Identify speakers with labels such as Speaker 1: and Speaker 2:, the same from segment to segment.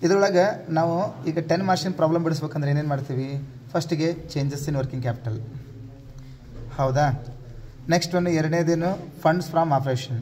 Speaker 1: ಇದರೊಳಗೆ ನಾವು ಈಗ ಟೆನ್ ಮಾರ್ಕ್ಸಿನ ಪ್ರಾಬ್ಲಮ್ ಬಿಡಿಸ್ಬೇಕಂದ್ರೆ ಏನೇನು ಮಾಡ್ತೀವಿ ಫಸ್ಟಿಗೆ ಚೇಂಜಸ್ ಇನ್ ವರ್ಕಿಂಗ್ ಕ್ಯಾಪಿಟಲ್ ಹೌದಾ ನೆಕ್ಸ್ಟ್ ಒಂದು ಎರಡನೇದೇನು ಫಂಡ್ಸ್ ಫ್ರಮ್ ಆಪರೇಷನ್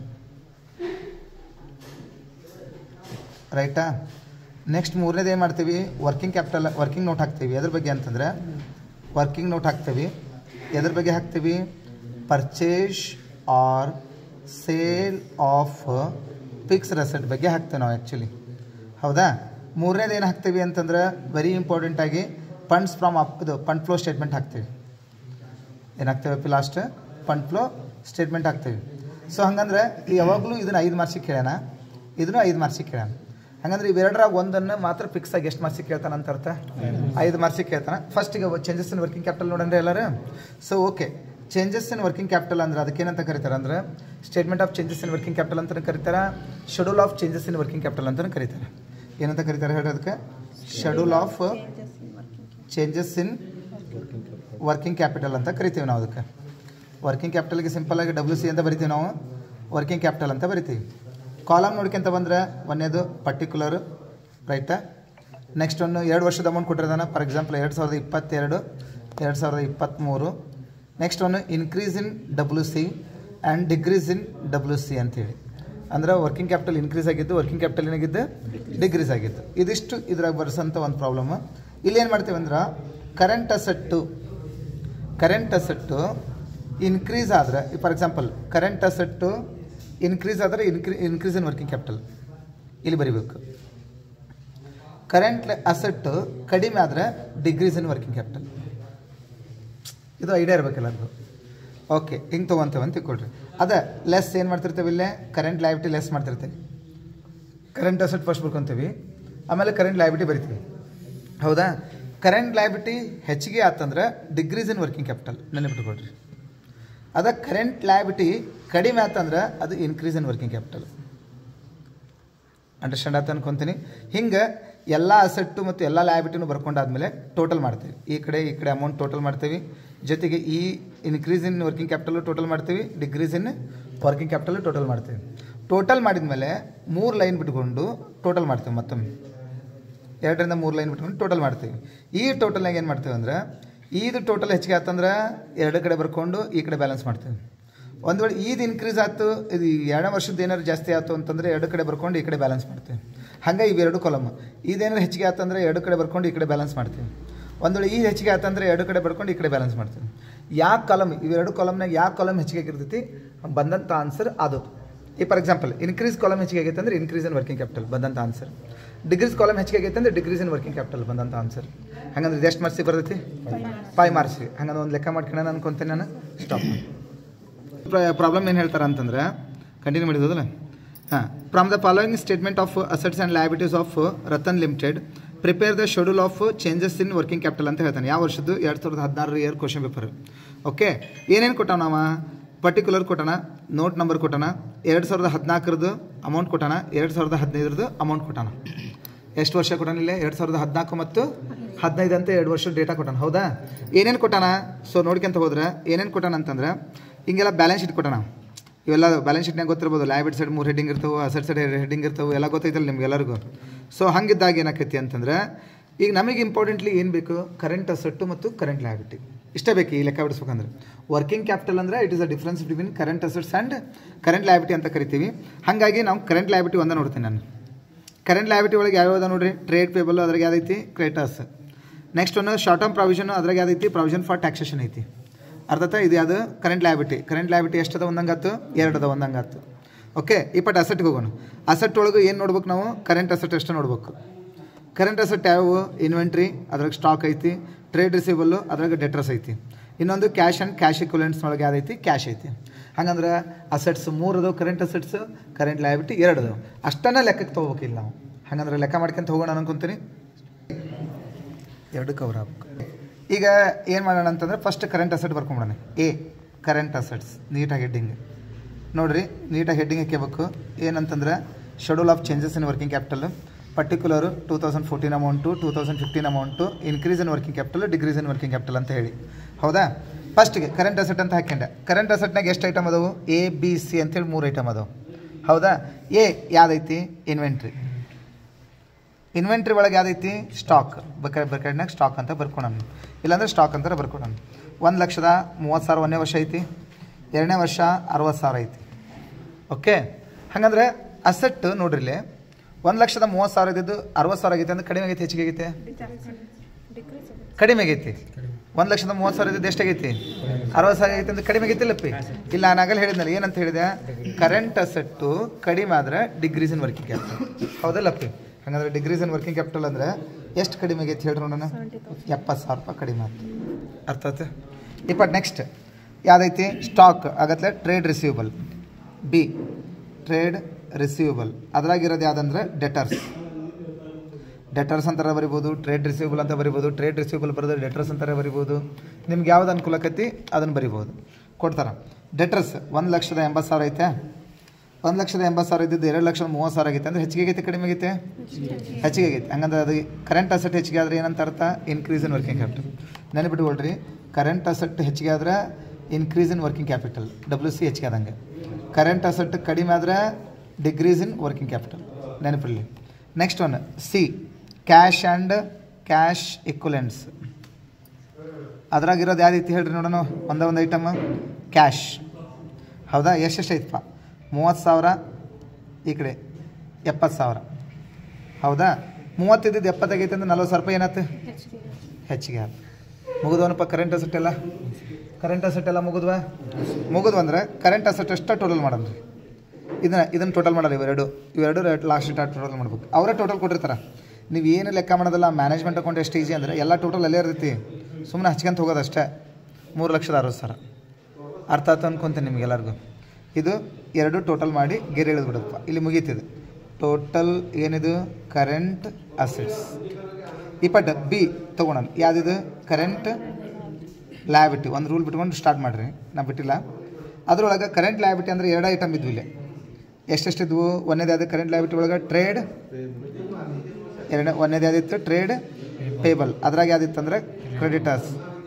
Speaker 1: ರೈಟಾ ನೆಕ್ಸ್ಟ್ ಮೂರನೇದು ಏನು ಮಾಡ್ತೀವಿ ವರ್ಕಿಂಗ್ ಕ್ಯಾಪಿಟಲ್ ವರ್ಕಿಂಗ್ ನೋಟ್ ಹಾಕ್ತೀವಿ ಎದ್ರ ಬಗ್ಗೆ ಅಂತಂದ್ರೆ ವರ್ಕಿಂಗ್ ನೋಟ್ ಹಾಕ್ತೀವಿ ಎದ್ರ ಬಗ್ಗೆ ಹಾಕ್ತೀವಿ purchase or sale of fix asset ಬಗ್ಗೆ ಹಾಕ್ತೇವೆ ನಾವು ಆ್ಯಕ್ಚುಲಿ ಹೌದಾ ಮೂರನೇದು ಏನು ಹಾಕ್ತೀವಿ ಅಂತಂದ್ರೆ ವೆರಿ ಇಂಪಾರ್ಟೆಂಟಾಗಿ ಫಂಡ್ಸ್ ಫ್ರಮ್ ಅಪ್ ಇದು ಫಂಡ್ ಫ್ಲೋ ಸ್ಟೇಟ್ಮೆಂಟ್ ಹಾಕ್ತೀವಿ ಏನಾಗ್ತೇವೆ ಲಾಸ್ಟ್ ಫಂಡ್ ಫ್ಲೋ ಸ್ಟೇಟ್ಮೆಂಟ್ ಹಾಕ್ತೀವಿ ಸೊ ಹಂಗಂದ್ರೆ ಯಾವಾಗಲೂ ಇದನ್ನು ಐದು ಮಾರ್ಕ್ಸಿಗೆ ಕೇಳ್ಯಾನ ಇದನ್ನು ಐದು ಮಾರ್ಕ್ಸಿಗೆ ಕೇಳ್ಯಾನ ಹಂಗಂದ್ರೆ ಇವೆರಡರಾಗ ಒಂದನ್ನು ಮಾತ್ರ ಫಿಕ್ಸ್ ಆಗಿ ಎಷ್ಟು ಮಾರ್ಕ್ಸಿಗೆ ಕೇಳ್ತಾನೆ ಅಂತ ಅರ್ಥ ಐದು ಮಾರ್ಕ್ಸಿಗೆ ಕೇಳ್ತಾನೆ ಫಸ್ಟಿಗೆ ಚೇಂಜಸ್ ಇನ್ ವರ್ಕಿಂಗ್ ಕ್ಯಾಪಿಟಲ್ ನೋಡಂದ್ರೆ ಎಲ್ಲರೂ so okay changes in working capital ಅಂದ್ರೆ ಅದಕ್ಕೇನಂತ ಕರೀತಾರೆ ಅಂದ್ರೆ statement of changes in working capital ಅಂತ ಕರೀತಾರೆ schedule of changes in working capital ಅಂತ ಕರೀತಾರೆ ಏನಂತ ಕರೀತಾರೆ ಹೇಳಿ ಅದಕ್ಕೆ schedule of changes in working capital ಅಂತ ಕರಿತೀವಿ ನಾವು ಅದಕ್ಕೆ ವರ್ಕಿಂಗ್ ಕ್ಯಾಪಿಟಲ್ಗೆ ಸಿಂಪಲ್ಲಾಗಿ ಡಬ್ಲ್ಯೂ ಸಿ ಅಂತ ಬರಿತೀವಿ ನಾವು ವರ್ಕಿಂಗ್ ಕ್ಯಾಪಿಟಲ್ ಅಂತ ಬರಿತೀವಿ ಕಾಲಮ್ ನೋಡ್ಕೊಂತ ಬಂದರೆ ಒಂದೇದು ಪರ್ಟಿಕ್ಯುಲರ್ ರೈಟಾ ನೆಕ್ಸ್ಟ್ ಒಂದು ಎರಡು ವರ್ಷದ ಅಮೌಂಟ್ ಕೊಟ್ಟಿರೋದಾನ ಫಾರ್ ಎಕ್ಸಾಂಪಲ್ ಎರಡು ಸಾವಿರದ ಇಪ್ಪತ್ತೆರಡು ಎರಡು ಸಾವಿರದ ಇಪ್ಪತ್ತ್ಮೂರು ನೆಕ್ಸ್ಟ್ ಒಂದು increase in W C and decrease in W C ಅಂತೇಳಿ ಅಂದ್ರೆ ವರ್ಕಿಂಗ್ ಕ್ಯಾಪಿಟಲ್ ಇನ್ಕ್ರೀಸ್ ಆಗಿದ್ದು ವರ್ಕಿಂಗ್ ಕ್ಯಾಪಿಟಲ್ ಏನಾಗಿದ್ದು ಡಿಕ್ರೀಸ್ ಆಗಿತ್ತು ಇದಿಷ್ಟು ಇದ್ರಾಗ ಬರ್ಸೋಂಥ ಒಂದು ಪ್ರಾಬ್ಲಮ್ ಇಲ್ಲಿ ಏನು ಮಾಡ್ತೀವಿ ಅಂದ್ರೆ current asset current asset increase ಆದರೆ for example current asset increase ಆದರೆ ಇನ್ಕ್ರೀ ಇನ್ಕ್ರೀಸ್ ಇನ್ ವರ್ಕಿಂಗ್ ಕ್ಯಾಪಿಟಲ್ ಇಲ್ಲಿ ಬರಿಬೇಕು ಕರೆಂಟ್ ಅಸೆಟ್ಟು ಕಡಿಮೆ ಆದರೆ ಡಿಗ್ರೀಸ್ ಇನ್ ವರ್ಕಿಂಗ್ ಕ್ಯಾಪಿಟಲ್ ಇದು ಐಡಿಯಾ ಇರಬೇಕಲ್ಲ ಅದು ಓಕೆ ಹಿಂಗೆ ತೊಗೊಂತೇವೆ ಅಂತ ತಿಳ್ಕೊಳ್ರಿ ಅದೇ ಲೆಸ್ ಏನು ಮಾಡ್ತಿರ್ತೇವೆ ಇಲ್ಲೇ ಕರೆಂಟ್ ಲೈಬಿಟಿ ಲೆಸ್ ಮಾಡ್ತಿರ್ತೇವೆ ಕರೆಂಟ್ ಅಸೆಟ್ ಫಸ್ಟ್ ಬರ್ಕೊತೀವಿ ಆಮೇಲೆ ಕರೆಂಟ್ ಲೈಬಿಟಿ ಬರಿತೀವಿ ಹೌದಾ ಕರೆಂಟ್ ಲೈಬಿಟಿ ಹೆಚ್ಚಿಗೆ ಆತಂದ್ರೆ ಡಿಗ್ರೀಸ್ ಇನ್ ವರ್ಕಿಂಗ್ ಕ್ಯಾಪಿಟಲ್ ನೆನಪಿಟ್ಕೊಳ್ರಿ ಅದ ಕರೆಂಟ್ ಲೈಬಿಟಿ ಕಡಿಮೆ ಆತಂದ್ರೆ ಅದು increase in working capital understand ಆತ ಅನ್ಕೊಂತೀನಿ ಹಿಂಗೆ ಎಲ್ಲ ಅಸೆಟ್ಟು ಮತ್ತು ಎಲ್ಲ ಲಯಬಿಟಿನೂ ಬರ್ಕೊಂಡಾದ್ಮೇಲೆ ಟೋಟಲ್ ಮಾಡ್ತೀವಿ ಈ ಕಡೆ ಈ ಕಡೆ ಅಮೌಂಟ್ ಟೋಟಲ್ ಮಾಡ್ತೀವಿ ಜೊತೆಗೆ ಈ increase in working capital total ಮಾಡ್ತೀವಿ decrease in working capital total ಮಾಡ್ತೀವಿ ಟೋಟಲ್ ಮಾಡಿದ್ಮೇಲೆ ಮೂರು ಲೈನ್ ಬಿಟ್ಕೊಂಡು ಟೋಟಲ್ ಮಾಡ್ತೀವಿ ಮತ್ತೊಮ್ಮೆ ಎರಡರಿಂದ ಮೂರು ಲೈನ್ ಬಿಟ್ಕೊಂಡು ಟೋಟಲ್ ಮಾಡ್ತೀವಿ ಈ ಟೋಟಲ್ನಾಗ ಏನು ಮಾಡ್ತೀವಿ ಅಂದ್ರೆ ಇದು ಟೋಟಲ್ ಹೆಚ್ಚಿಗೆ ಆತಂದ್ರೆ ಎರಡು ಕಡೆ ಬರ್ಕೊಂಡು ಈ ಕಡೆ ಬ್ಯಾಲೆನ್ಸ್ ಮಾಡ್ತೀವಿ ಒಂದು ವೇಳೆ ಈದ್ ಇನ್ಕ್ರೀಸ್ ಆಯ್ತು ಇದು ಎರಡನೇ ವರ್ಷದ ಏನಾದ್ರು ಜಾಸ್ತಿ ಆಯ್ತು ಅಂತಂದರೆ ಎರಡು ಕಡೆ ಬರ್ಕೊಂಡು ಈ ಕಡೆ ಬ್ಯಾಲೆನ್ಸ್ ಮಾಡ್ತೀವಿ ಹಂಗೆ ಇವೆರಡು ಕಾಲಮ್ ಇದೇನಾದ್ರು ಹೆಚ್ಚಿಗೆ ಆತಂದ್ರೆ ಎರಡು ಕಡೆ ಬರ್ಕೊಂಡು ಈ ಕಡೆ ಬ್ಯಾಲೆನ್ಸ್ ಮಾಡ್ತೀವಿ ಒಂದು ವೇಳೆ ಈ ಹೆಚ್ಚಿಗೆ ಆತಂದ್ರೆ ಎರಡು ಕಡೆ ಬರ್ಕೊಂಡು ಈ ಕಡೆ ಬ್ಯಾಲೆನ್ಸ್ ಮಾಡ್ತೀವಿ ಯಾವ ಕಾಲಮ್ ಇವೆರಡು ಕಾಲಮ್ನಾಗ ಯಾವ ಕಾಲಮ್ ಹೆಚ್ಚಿಗೆ ಆಗಿರ್ತೈತಿ ಬಂದಂಥ ಆನ್ಸರ್ ಅದು ಈ ಫಾರ್ ಎಕ್ಸಾಂಪಲ್ ಇನ್ಕ್ರೀಸ್ ಕಾಲಮ್ ಹೆಚ್ಚಿಗೆ ಆಗೈತೆ ಅಂದ್ರೆ ಇನ್ಕ್ರೀಸ್ ಇನ್ ವರ್ಕಿಂಗ್ ಕ್ಯಾಪಿಟಲ್ ಬಂದಂಥ ಆನ್ಸರ್ ಡಿಗ್ರೀಸ್ ಕಾಲಮ್ ಹೆಚ್ಚಿಗೆ ಆಗೈತೆ ಅಂದ್ರೆ ಡಿಗ್ರೀಸ್ ಇನ್ ವರ್ಕಿಂಗ್ ಕ್ಯಾಪಿಟಲ್ ಬಂದಂಥ ಆನ್ಸರ್ ಹಂಗಂದ್ರೆ ಇದು ಎಷ್ಟು ಮಾರ್ಕ್ಸಿಗೆ ಬರ್ತೈತಿ ಫೈವ್ ಮಾರ್ಕ್ಸಿಗೆ ಹಂಗಂದ್ರೆ ಒಂದು ಲೆಕ್ಕ ಮಾಡ್ಕೊಳ್ಳೋಣ ಅನ್ಕೊಂತೇನೆ ನಾನು ಸ್ಟಾಪ್ ಪ್ರಾಬ್ಲಮ್ ಏನು ಹೇಳ್ತಾರೆ ಅಂತಂದ್ರೆ ಕಂಟಿನ್ಯೂ ಮಾಡಿದಲ್ಲ ಹಾಂ from the following statement of assets and liabilities of Ratan limited prepare the schedule of changes in working capital ಅಂತ ಹೇಳ್ತಾನೆ ಯಾವ ವರ್ಷದ್ದು ಎರಡು ಸಾವಿರದ ಹದಿನಾರರ ಇಯರ್ ಕ್ವಶನ್ ಪೇಪರ್ ಓಕೆ ಏನೇನು ಕೊಟ್ಟಾವ ನಾವ ಪರ್ಟಿಕ್ಯುಲರ್ ಕೊಟ್ಟಾನ ನೋಟ್ ನಂಬರ್ ಕೊಟ್ಟಾನ ಎರಡು ಸಾವಿರದ ಹದಿನಾಲ್ಕರದ್ದು ಅಮೌಂಟ್ ಕೊಟ್ಟಾನ ಎರಡು ಸಾವಿರದ ಹದಿನೈದರದ್ದು ಅಮೌಂಟ್ ಕೊಟ್ಟಾನ ಎಷ್ಟು ವರ್ಷ ಕೊಟ್ಟಾನ ಇಲ್ಲೇ ಎರಡು ಸಾವಿರದ ಹದಿನಾಲ್ಕು ಮತ್ತು ಹದಿನೈದು ಅಂತ ಎರಡು ವರ್ಷ ಡೇಟಾ ಕೊಟ್ಟಾನ ಹೌದಾ ಏನೇನು ಕೊಟ್ಟಾನ ಸೊ ನೋಡ್ಕೊಂತ ಹೋದ್ರೆ ಏನೇನು ಕೊಟ್ಟಾನ ಅಂತಂದ್ರೆ ಹಿಂಗೆಲ್ಲ ಬ್ಯಾಲೆನ್ಸ್ ಶೀಟ್ ಕೊಟ್ಟಾನ ಇವೆಲ್ಲ ಬ್ಯಾಲೆನ್ಸ್ ಶೀಟ್ನಾಗ ಗೊತ್ತಿರ್ಬೋದು ಲಯಬಿಟ್ ಸೈಡ್ ಮೂರು ಹೆಡ್ಡಿಂಗ್ ಇರ್ತವೆ ಅಸೆಟ್ ಸೈಡ್ ಹೆಡ್ಡಿಂಗ್ ಇರ್ತವೆ ಎಲ್ಲ ಗೊತ್ತೈತಲ್ಲ ನಿಮ್ಗೆ ಎಲ್ಲರಿಗೂ ಸೊ ಹಂಗಿದ್ದಾಗ ಏನಾಕೈತಿ ಅಂತಂದ್ರೆ ಈಗ ನಮಗೆ ಇಂಪಾರ್ಟೆಂಟ್ಲಿ ಏನು ಬೇಕು ಕರೆಂಟ್ ಅಸೆಟ್ಟು ಮತ್ತು ಕರೆಂಟ್ ಲಯಬಿಟಿ ಇಷ್ಟೇ ಬೇಕು ಈ ಲೆಕ್ಕ ಬಿಡಿಸ್ಬೇಕಂದ್ರೆ ವರ್ಕಿಂಗ್ ಕ್ಯಾಪಿಟಲ್ ಅಂದರೆ it is a difference between current assets and current liability ಅಂತ ಕರಿತೀವಿ ಹಾಗಾಗಿ ನಾವು ಕರೆಂಟ್ ಲಯಬಿಟಿ ಒಂದೇ ನೋಡ್ತೀನಿ ನಾನು ಕರೆಂಟ್ ಲಯಬಿಟಿ ಒಳಗೆ ಯಾವ್ಯಾವ ನೋಡ್ರಿ ಟ್ರೇಡ್ ಪೇಬಲ್ ಅದ್ರಾಗ ಯಾವ್ದೈತಿ ಕ್ರೇಟರ್ಸ್ ನೆಕ್ಸ್ಟ್ ಒಂದು ಶಾರ್ಟ್ ಟರ್ಮ್ ಪ್ರಾವಿಷನ್ ಅದ್ರಾಗ ಯಾವ್ದೈತಿ ಪ್ರಾವಿಷನ್ ಫಾರ್ ಟ್ಯಾಕ್ಸೇಷನ್ ಐತಿ ಅರ್ಥಾತ ಇದು ಯಾವುದು ಕರೆಂಟ್ ಲಯಬಿಟಿ ಕರೆಂಟ್ ಲಯಬಿಟಿ ಎಷ್ಟದ ಒಂದಂಗಾತು ಎರಡದ ಒಂದಂಗಾತು ಓಕೆ ಈ ಪಟ್ ಅಸೆಟ್ಗೆ ಹೋಗೋಣ ಅಸೆಟ್ ಒಳಗೆ ಏನು ನೋಡ್ಬೇಕು ನಾವು ಕರೆಂಟ್ ಅಸೆಟ್ ಎಷ್ಟು ನೋಡ್ಬೇಕು ಕರೆಂಟ್ ಅಸೆಟ್ ಯಾವುವು ಇನ್ವೆಂಟ್ರಿ ಅದ್ರಾಗ ಸ್ಟಾಕ್ ಐತಿ ಟ್ರೇಡ್ ರಿಸೀವಲ್ಲು ಅದ್ರಾಗ ಡೆಟ್ರಸ್ ಐತಿ ಇನ್ನೊಂದು ಕ್ಯಾಶ್ ಆ್ಯಂಡ್ ಕ್ಯಾಶ್ ಇಕ್ವಲೆಂಟ್ಸ್ ಒಳಗೆ ಯಾವ್ದೈತಿ ಕ್ಯಾಶ್ ಐತಿ ಹಂಗಂದ್ರೆ ಅಸೆಟ್ಸ್ ಮೂರು ಅದಾವೆ ಕರೆಂಟ್ ಅಸೆಟ್ಸ್ ಕರೆಂಟ್ ಲಯಬಿಟಿ ಎರಡು ಅದಾವೆ ಅಷ್ಟನ್ನ ಲೆಕ್ಕಕ್ಕೆ ತೊಗೋಬೇಕಿಲ್ಲ ನಾವು ಹಂಗಂದ್ರೆ ಲೆಕ್ಕ ಮಾಡ್ಕೊಂತ ಹೋಗೋಣ ಅನ್ಕೊಂತೀನಿ ಎರಡು ಕವರ್ ಆಗ್ಬೇಕು ಈಗ ಏನು ಮಾಡೋಣ ಅಂತಂದ್ರೆ ಫಸ್ಟ್ ಕರೆಂಟ್ ಅಸೆಟ್ ಬರ್ಕೊಂಬಿಡೋಣ ಎ ಕರೆಂಟ್ ಅಸೆಟ್ಸ್ ನೀಟಾಗಿ ಹೆಡ್ಡಿಂಗ್ ನೋಡ್ರಿ ನೀಟಾಗಿ ಹೆಡ್ಡಿಂಗ್ ಹಾಕಬೇಕು ಏನಂತಂದ್ರೆ schedule of changes in working capital particular two thousand fourteen amount two thousand fifteen amount increase in working capital decrease in working capital ಅಂತ ಹೇಳಿ ಹೌದಾ ಫಸ್ಟ್ಗೆ ಕರೆಂಟ್ ಅಸೆಟ್ ಅಂತ ಹಾಕ್ಯಂಡೆ ಕರೆಂಟ್ ಅಸೆಟ್ನಾಗ ಎಷ್ಟು ಐಟಮ್ ಅದಾವು ಎ ಬಿ ಸಿ ಅಂತೇಳಿ ಮೂರು ಐಟಮ್ ಅದಾವು ಹೌದಾ ಎ ಯಾವ್ದೈತಿ ಇನ್ವೆಂಟ್ರಿ ಇನ್ವೆಂಟ್ರಿ ಒಳಗೆ ಯಾವ್ದೈತಿ ಸ್ಟಾಕ್ ಬೇಕಾದ್ರೆ ಬೇಕಾಡ್ನಾಗ ಸ್ಟಾಕ್ ಅಂತ ಬರ್ಕೊಳಣ ಇಲ್ಲಾಂದ್ರೆ ಸ್ಟಾಕ್ ಅಂತ ಬರ್ಕೊಳಣ ಒಂದು ಲಕ್ಷದ ಮೂವತ್ತು ಸಾವಿರ ಒಂದನೇ ವರ್ಷ ಐತಿ ಎರಡನೇ ವರ್ಷ ಅರವತ್ತು ಸಾವಿರ ಐತಿ ಓಕೆ ಹಾಗಂದ್ರೆ ಅಸೆಟ್ ನೋಡ್ರಿ ಇಲ್ಲಿ ಒಂದು ಲಕ್ಷದ ಮೂವತ್ತು ಸಾವಿರ ಇದ್ದಿದ್ದು ಅರವತ್ತು ಸಾವಿರ ಆಗೈತೆ ಅಂದ್ರೆ ಕಡಿಮೆ ಆಗೈತೆ ಹೆಚ್ಚಿಗೆ ಆಗೈತೆ ಕಡಿಮೆ ಆಗೈತಿ ಒಂದು ಲಕ್ಷದ ಮೂವತ್ತು ಸಾವಿರ ಇದ್ದಿದ್ದು ಎಷ್ಟಾಗೈತಿ ಅರವತ್ತು ಸಾವಿರ ಆಗೈತೆ ಅಂದ್ರೆ ಕಡಿಮೆ ಆಗೈತಿ ಇಲ್ಲಪ್ಪಿ ಇಲ್ಲ ನಾನು ಆಗಲ್ಲ ಹೇಳಿದ್ನಲ್ಲ ಏನಂತ ಹೇಳಿದೆ ಕರೆಂಟ್ ಅಸೆಟ್ಟು ಕಡಿಮೆ ಆದ್ರೆ ಡಿಗ್ರೀಸ್ ಇನ್ ವರ್ಕಿಂಗ್ ಕ್ಯಾಪಿಟಲ್ ಹೌದಲ್ಲಪ್ಪಿ ಹಾಗಂದ್ರೆ ಡಿಗ್ರೀಸ್ ಇನ್ ವರ್ಕಿಂಗ್ ಕ್ಯಾಪಿಟಲ್ ಅಂದ್ರೆ ಎಷ್ಟು ಕಡಿಮೆ ಆಗೈತಿ ಹೇಳ್ರಿ ನೋಡೋಣ ಎಪ್ಪತ್ತು ಸಾವಿರ ರೂಪಾಯಿ ಕಡಿಮೆ ಆಯ್ತು ಅರ್ಥ ಆಯ್ತು ಇಪ್ಪತ್ತು ನೆಕ್ಸ್ಟ್ ಯಾವ್ದೈತಿ ಸ್ಟಾಕ್ ಆಗತ್ಲೆ trade receivable B trade receivable ಅದ್ರಾಗಿರೋದು ಯಾವ್ದಂದ್ರೆ ಡೆಟರ್ಸ್ ಡೆಟರ್ಸ್ ಅಂತಾರೆ ಬರಿಬೋದು ಟ್ರೇಡ್ ರಿಸೀವಬಲ್ ಅಂತ ಬರಿಬೋದು ಟ್ರೇಡ್ ರಿಸೀವಬಲ್ ಬರೆದ್ರೆ ಡೆಟರ್ಸ್ ಅಂತಾರೆ ಬರಿಬೋದು ನಿಮ್ಗೆ ಯಾವ್ದು ಅನುಕೂಲ ಆಕತಿ ಅದನ್ನು ಬರಿಬೋದು ಕೊಡ್ತಾರೆ ಡೆಟರ್ಸ್ ಒಂದು ಲಕ್ಷದ ಎಂಬತ್ತು ಸಾವಿರ ಐತೆ ಒಂದು ಲಕ್ಷದ ಎಂಬತ್ತು ಸಾವಿರ ಇದ್ದಿದ್ದು ಎರಡು ಲಕ್ಷದ ಮೂವತ್ತು ಸಾವಿರ ಆಗೈತೆ ಅಂದ್ರೆ ಹೆಚ್ಚಿಗೆ ಆಗೈತೆ ಕಡಿಮೆ ಆಗೈತೆ ಹೆಚ್ಚಿಗೆ ಆಗೈತೆ ಹಂಗಂದ್ರೆ ಅದು ಕರೆಂಟ್ ಅಸೆಟ್ ಹೆಚ್ಚಿಗೆ ಆದರೆ ಏನಂತ ಅರ್ಥ ಇನ್ಕ್ರೀಸ್ ಇನ್ ವರ್ಕಿಂಗ್ ಕ್ಯಾಪಿಟಲ್ ನೆನಪಿಟ್ಕೊಳ್ರಿ ಕರೆಂಟ್ ಅಸೆಟ್ ಹೆಚ್ಚಿಗೆ ಆದ್ರೆ increase in working capital W C ಹೆಚ್ಚಿಗೆ ಆದಂಗೆ ಕರೆಂಟ್ ಅಸೆಟ್ ಕಡಿಮೆ ಆದರೆ ಡಿಗ್ರೀಸ್ ಇನ್ ವರ್ಕಿಂಗ್ ಕ್ಯಾಪಿಟಲ್ ನೆನಪಿಡಲಿ next one C cash and cash equivalents ಅದ್ರಾಗಿರೋದು ಯಾವ ರೀತಿ ಹೇಳ್ರಿ ನೋಡೋಣ ಒಂದೇ ಒಂದು ಐಟಮ್ ಕ್ಯಾಶ್ ಹೌದಾ ಎಷ್ಟೆಷ್ಟು ಐತಪ್ಪ ಮೂವತ್ತು ಸಾವಿರ ಈ ಕಡೆ ಎಪ್ಪತ್ತು ಸಾವಿರ ಹೌದಾ ಮೂವತ್ತಿದ್ದು ಎಪ್ಪತ್ತಾಗೈತೆ ಅಂದ್ರೆ ನಲ್ವತ್ತು ಸಾವಿರ ರೂಪಾಯಿ ಏನಾಯ್ತು ಹೆಚ್ಚಿಗೆ ಆಯ್ತು ಮುಗಿದವನಪ್ಪ ಕರೆಂಟ್ ಅಸೆಟ್ ಎಲ್ಲ ಕರೆಂಟ್ ಅಸೆಟ್ ಎಲ್ಲ ಮುಗಿದ್ವಾ ಮುಗಿದ್ವು ಅಂದ್ರೆ ಕರೆಂಟ್ ಅಸೆಟ್ ಅಷ್ಟು ಟೋಟಲ್ ಮಾಡನ್ರಿ ಇದನ್ನ ಇದನ್ನು ಟೋಟಲ್ ಮಾಡಲ್ಲ ಇವೆರಡು ಇವೆರಡು ಲಾಸ್ಟ್ ಟೋಟಲ್ ಮಾಡ್ಬೇಕು ಅವರೇ ಟೋಟಲ್ ಕೊಟ್ಟಿರ್ತಾರೆ ನೀವು ಏನು ಲೆಕ್ಕ ಮಾಡೋದಲ್ಲ ಮ್ಯಾನೇಜ್ಮೆಂಟ್ ಅಕೌಂಟ್ ಎಷ್ಟು ಈಜಿ ಅಂದರೆ ಎಲ್ಲ ಟೋಟಲ್ ಅಲ್ಲೇ ಇರ್ತೈತಿ ಸುಮ್ಮನೆ ಹಚ್ಕೊಂತ ಹೋಗೋದಷ್ಟೇ ಮೂರು ಲಕ್ಷದ ಅರವತ್ತು ಸಾವಿರ ಅರ್ಥ ಆಯ್ತು ಅನ್ಕೊಂತೀನಿ ನಿಮಗೆಲ್ಲರಿಗೂ ಇದು ಎರಡು ಟೋಟಲ್ ಮಾಡಿ ಗೆರೆ ಇಳಿದು ಬಿಡುತ್ತಪ್ಪ ಇಲ್ಲಿ ಮುಗೀತಿದೆ ಟೋಟಲ್ ಏನಿದು ಕರೆಂಟ್ ಅಸೆಟ್ಸ್ ಇಪ್ಪಟ್ಟು ಬಿ ತೊಗೊಳೋಣ ಯಾವುದಿದು ಕರೆಂಟ್ ಲ್ಯಾಬಿಟಿ ಒಂದು ರೂಲ್ ಬಿಟ್ಕೊಂಡು ಸ್ಟಾರ್ಟ್ ಮಾಡಿರಿ ನಾ ಬಿಟ್ಟಿಲ್ಲ ಅದರೊಳಗೆ ಕರೆಂಟ್ ಲ್ಯಾಬಿಟಿ ಅಂದರೆ ಎರಡು ಐಟಮ್ ಇದ್ವು ಇಲ್ಲಿ ಎಷ್ಟೆಷ್ಟಿದ್ವು ಒಂದೇದು ಯಾವ್ದು ಕರೆಂಟ್ ಲ್ಯಾಬಿಟಿ ಒಳಗೆ ಟ್ರೇಡ್ ಎರಡನೇ ಒಂದೇದು ಯಾವ್ದಿತ್ತು ಟ್ರೇಡ್ ಪೇಬಲ್ ಅದ್ರಾಗ ಯಾವ್ದಿತ್ತು ಅಂದರೆ ಕ್ರೆಡಿಟರ್ಸ್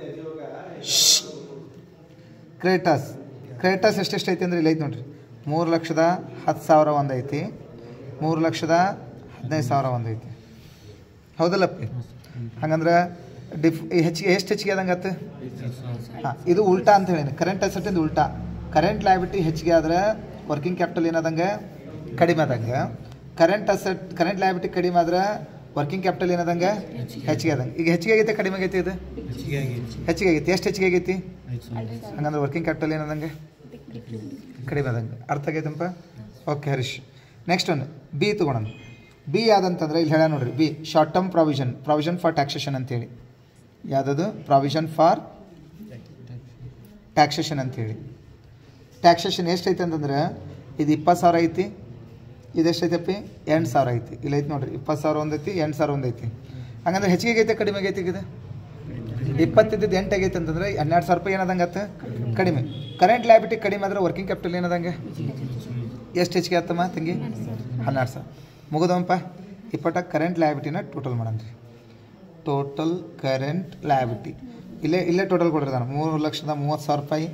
Speaker 1: ಕ್ರೆಡಿಟರ್ಸ್ ಕ್ರೆಡಿಟರ್ಸ್ ಎಷ್ಟೆಷ್ಟು ಐತಿ ಅಂದ್ರೆ ಇಲ್ಲಿ ಐತಿ ನೋಡ್ರಿ ಮೂರು ಲಕ್ಷದ ಹತ್ತು ಸಾವಿರ ಒಂದು ಐತಿ ಮೂರು ಲಕ್ಷದ ಹದಿನೈದು ಸಾವಿರ ಒಂದು ಐತಿ ಹೌದಲ್ಲಪ್ಪಿ ಹಂಗಂದ್ರೆ ಡಿಫ್ ಹೆಚ್ಚಿಗೆ ಎಷ್ಟು ಹೆಚ್ಚಿಗೆ ಆದಂಗತ್ತೆ ಹಾಂ ಇದು ಉಲ್ಟಾ ಅಂತ ಹೇಳೀನಿ ಕರೆಂಟ್ ಅಸೆಟ್ಟಿಂದ ಉಲ್ಟಾ ಕರೆಂಟ್ ಲ್ಯಾಬಿಟಿ ಹೆಚ್ಚಿಗೆ ಆದ್ರೆ ವರ್ಕಿಂಗ್ ಕ್ಯಾಪಿಟಲ್ ಏನಾದಂಗೆ ಕಡಿಮೆ ಆದಂಗೆ ಕರೆಂಟ್ ಅಸೆಟ್ ಕರೆಂಟ್ ಲ್ಯಾಬಿಟಿ ಕಡಿಮೆ ಆದ್ರೆ ವರ್ಕಿಂಗ್ ಕ್ಯಾಪಿಟಲ್ ಏನಾದಂಗೆ ಹೆಚ್ಚಿಗೆ ಆದಂಗೆ ಈಗ ಹೆಚ್ಚಿಗೆ ಆಗೈತೆ ಕಡಿಮೆ ಆಗೈತೆ ಇದು ಹೆಚ್ಚಿಗೆ ಆಗೈತಿ ಎಷ್ಟು ಹೆಚ್ಚಿಗೆ ಆಗೈತಿ ಹಂಗಂದ್ರೆ ವರ್ಕಿಂಗ್ ಕ್ಯಾಪಿಟಲ್ ಏನದಂಗೆ ಕಡಿಮೆ ಆದಂಗೆ ಅರ್ಥ ಆಗೈತಂಪ okay Harish next one B ತೊಗೊಳೋಣ ಬಿ ಯಾವ್ದಂತಂದ್ರೆ ಇಲ್ಲಿ ಹೇಳ ನೋಡ್ರಿ B short term provision provision for taxation ಅಂತೇಳಿ ಯಾವುದದು ಪ್ರಾವಿಷನ್ ಫಾರ್ ಟ್ಯಾಕ್ಸೇಷನ್ ಅಂತೇಳಿ ಟ್ಯಾಕ್ಸೇಷನ್ ಎಷ್ಟೈತೆ ಅಂತಂದ್ರೆ ಇದು ಇಪ್ಪತ್ತು ಸಾವಿರ ಐತಿ ಇದು ಎಷ್ಟೈತಪ್ಪಿ ಎಂಟು ಸಾವಿರ ಐತಿ ಇಲ್ಲಿ ಐತಿ ನೋಡ್ರಿ ಇಪ್ಪತ್ತು ಸಾವಿರ ಒಂದು ಐತಿ ಎಂಟು ಸಾವಿರ ಒಂದು ಐತಿ ಹಂಗಂದ್ರೆ ಹೆಚ್ಚಿಗೆ ಆಗೈತೆ ಕಡಿಮೆ ಆಗೈತಿ ಇದು ಇಪ್ಪತ್ತಿದ್ದು ಎಂಟು ಆಗೈತೆ ಅಂತಂದ್ರೆ ಹನ್ನೆರಡು ಸಾವಿರ ರೂಪಾಯಿ ಏನದಂಗೆ ಆತ ಕಡಿಮೆ ಕರೆಂಟ್ ಲ್ಯಾಬಿಟಿ ಕಡಿಮೆ ಆದ್ರೆ ವರ್ಕಿಂಗ್ ಕ್ಯಾಪಿಟಲ್ ಏನದಂಗೆ ಎಷ್ಟು ಹೆಚ್ಚಿಗೆ ಆತಮ್ಮ ತಂಗಿ ಹನ್ನೆರಡು ಸಾವಿರ ಮುಗಿದವಂಪ ಇಪ್ಪಟ್ಟ ಕರೆಂಟ್ ಲ್ಯಾಬಿಟಿನ ಟೋಟಲ್ ಮಾಡನ್ರಿ ಟೋಟಲ್ ಕರೆಂಟ್ ಲ್ಯಾಬಿಟಿ ಇಲ್ಲೇ ಇಲ್ಲೇ ಟೋಟಲ್ ಕೊಟ್ಟಿರ್ತಾನೆ ಮೂರು ಲಕ್ಷದ ಮೂವತ್ತು ಸಾವಿರ ರೂಪಾಯಿ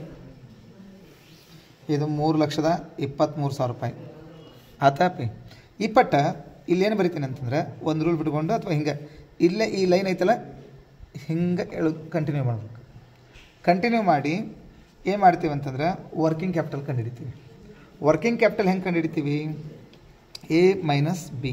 Speaker 1: ಇದು ಮೂರು ಲಕ್ಷದ ಇಪ್ಪತ್ತ್ಮೂರು ಸಾವಿರ ರೂಪಾಯಿ ಆತಾಪಿ ಇಪ್ಪಟ್ಟ ಇಲ್ಲೇನು ಬರಿತೀನಿ ಅಂತಂದ್ರೆ ಒಂದು ರೂಲ್ ಬಿಟ್ಕೊಂಡು ಅಥವಾ ಹಿಂಗೆ ಇಲ್ಲೇ ಈ ಲೈನ್ ಐತಲ್ಲ ಹಿಂಗೆ ಎಳು ಕಂಟಿನ್ಯೂ ಮಾಡ್ಬೇಕು ಕಂಟಿನ್ಯೂ ಮಾಡಿ ಏನು ಮಾಡ್ತೀವಿ ಅಂತಂದ್ರೆ ವರ್ಕಿಂಗ್ ಕ್ಯಾಪಿಟಲ್ ಕಂಡುಹಿಡಿತೀವಿ ವರ್ಕಿಂಗ್ ಕ್ಯಾಪಿಟಲ್ ಹೆಂಗೆ ಕಂಡುಹಿಡಿತೀವಿ A minus B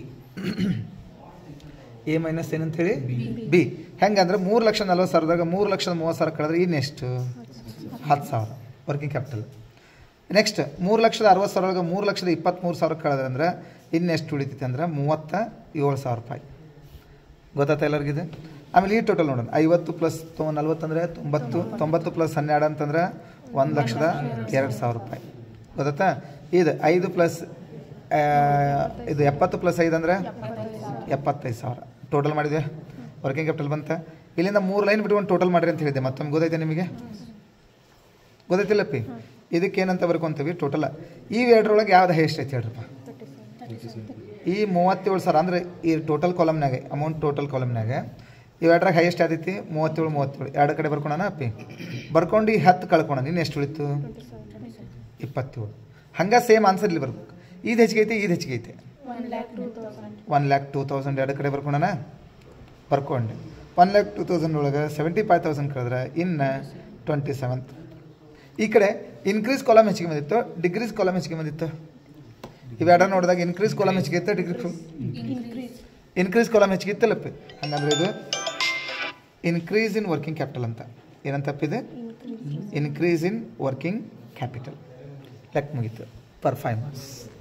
Speaker 1: A minus ಏನಂತ ಹೇಳಿ ಬಿ ಹೆಂಗಂದ್ರೆ ಮೂರು ಲಕ್ಷ ನಲ್ವತ್ತು ಸಾವಿರದಾಗ ಮೂರು ಲಕ್ಷದ ಮೂವತ್ತು ಸಾವಿರ ಕಳೆದ್ರೆ ಇನ್ನೆಷ್ಟು ಹತ್ತು ಸಾವಿರ ವರ್ಕಿಂಗ್ ಕ್ಯಾಪಿಟಲ್ ನೆಕ್ಸ್ಟ್ ಮೂರು ಲಕ್ಷದ ಅರವತ್ತು ಸಾವಿರದಾಗ ಮೂರು ಲಕ್ಷದ ಇಪ್ಪತ್ತ್ಮೂರು ಸಾವಿರ ಕಳೆದ್ರೆ ಅಂದ್ರೆ ಇನ್ನೆಷ್ಟು ಉಳಿತೈತೆ ಅಂದ್ರೆ ಮೂವತ್ತ ಏಳು ಸಾವಿರ ರೂಪಾಯಿ ಗೊತ್ತಾಯ್ತಾ ಎಲ್ಲರಿಗಿದೆ ಆಮೇಲೆ ಈ ಟೋಟಲ್ ನೋಡೋಣ ಐವತ್ತು ಪ್ಲಸ್ ತೊ ನಲ್ವತ್ತಂದರೆ ತೊಂಬತ್ತು ತೊಂಬತ್ತು ಪ್ಲಸ್ ಹನ್ನೆರಡು ಅಂತಂದ್ರೆ ಒಂದು ಲಕ್ಷದ ಎರಡು ಸಾವಿರ ರೂಪಾಯಿ ಗೊತ್ತಾಯ್ತಾ ಇದು ಐದು ಪ್ಲಸ್ ಇದು ಎಪ್ಪತ್ತು ಪ್ಲಸ್ ಐದು ಅಂದರೆ ಎಪ್ಪತ್ತೈದು ಸಾವಿರ ಟೋಟಲ್ ಮಾಡಿದ್ವಿ ವರ್ಕಿಂಗ್ ಕ್ಯಾಪಿಟಲ್ ಬಂತ ಇಲ್ಲಿಂದ ಮೂರು ಲೈನ್ ಬಿಟ್ಕೊಂಡು ಟೋಟಲ್ ಮಾಡಿರಿ ಅಂತ ಹೇಳಿದ್ದೆ ಮತ್ತೊಮ್ಮೆ ಗೊತ್ತೈತೆ ನಿಮಗೆ ಗೊತ್ತೈತಿಲ್ಲ ಪಿ ಇದಕ್ಕೆ ಏನಂತ ಬರ್ಕೊಂತೀವಿ ಟೋಟಲ್ ಈ ಎರಡರೊಳಗೆ ಯಾವ್ದು ಹೈಯೆಸ್ಟ್ ಐತೆ ಹೇಳ್ರಪ್ಪ ಈ ಮೂವತ್ತೇಳು ಸಾವಿರ ಅಂದರೆ ಈ ಟೋಟಲ್ ಕಾಲಮ್ನಾಗ ಅಮೌಂಟ್ ಟೋಟಲ್ ಕಾಲಮ್ನಾಗ ಇವೆರಡ್ರಾಗ ಹೈಯೆಸ್ಟ್ ಆದೈತಿ ಮೂವತ್ತೇಳು ಮೂವತ್ತೇಳು ಎರಡು ಕಡೆ ಬರ್ಕೊಳಣ ಅಪ್ಪಿ ಬರ್ಕೊಂಡು ಈ ಹತ್ತು ಕಳ್ಕೊಣ ನಿನ್ನ ಎಷ್ಟು ಉಳಿತು ಇಪ್ಪತ್ತೇಳು ಹಂಗೆ ಸೇಮ್ ಆನ್ಸರ್ ಇಲ್ಲಿ ಬರ್ಬೇಕು ಇದು ಹೆಚ್ಚಿಗೆ ಐತೆ ಇದು ಹೆಚ್ಚಿಗೆ ಐತೆ
Speaker 2: one lakh two thousand
Speaker 1: one lakh two thousand ಎರಡು ಕಡೆ ಬರ್ಕೊಂಡನ ಬರ್ಕೊಂಡೆ ಒನ್ ಲ್ಯಾಕ್ ಟೂ ತೌಸಂಡ್ ಒಳಗೆ ಸೆವೆಂಟಿ ಫೈವ್ ತೌಸಂಡ್ ಕಳೆದ್ರೆ ಇನ್ನು ಟ್ವೆಂಟಿ ಸೆವೆಂತ್ ಈ ಕಡೆ ಇನ್ಕ್ರೀಸ್ ಕಾಲಮ್ ಹೆಚ್ಚಿಗೆ ಬಂದಿತ್ತು ಡಿಕ್ರೀಸ್ ಕಾಲಮ್ ಹೆಚ್ಚಿಗೆ ಬಂದಿತ್ತು ಇವೆರಡ ನೋಡಿದಾಗ ಇನ್ಕ್ರೀಸ್ ಕಾಲಮ್ ಹೆಚ್ಚಿಗೆ ಇತ್ತು ಡಿಕ್ರೀಸ್
Speaker 2: ಇನ್ಕ್ರೀಸ್
Speaker 1: ಇನ್ಕ್ರೀಸ್ ಕಾಲಮ್ ಹೆಚ್ಚಿಗೆ ಇತ್ತಲ್ಲಪ್ಪ ಹಂಗಂದ್ರೆ ಇದು ಇನ್ಕ್ರೀಸ್ ಇನ್ ವರ್ಕಿಂಗ್ ಕ್ಯಾಪಿಟಲ್ ಅಂತ ಏನಂತ ತಪ್ಪಿದೆ ಇನ್ಕ್ರೀಸ್ ಇನ್ ವರ್ಕಿಂಗ್ ಕ್ಯಾಪಿಟಲ್ ಲೆಕ್ಕ ಮುಗೀತು ಪರ್ ಫೈವ್ ಮಂತ್ಸ್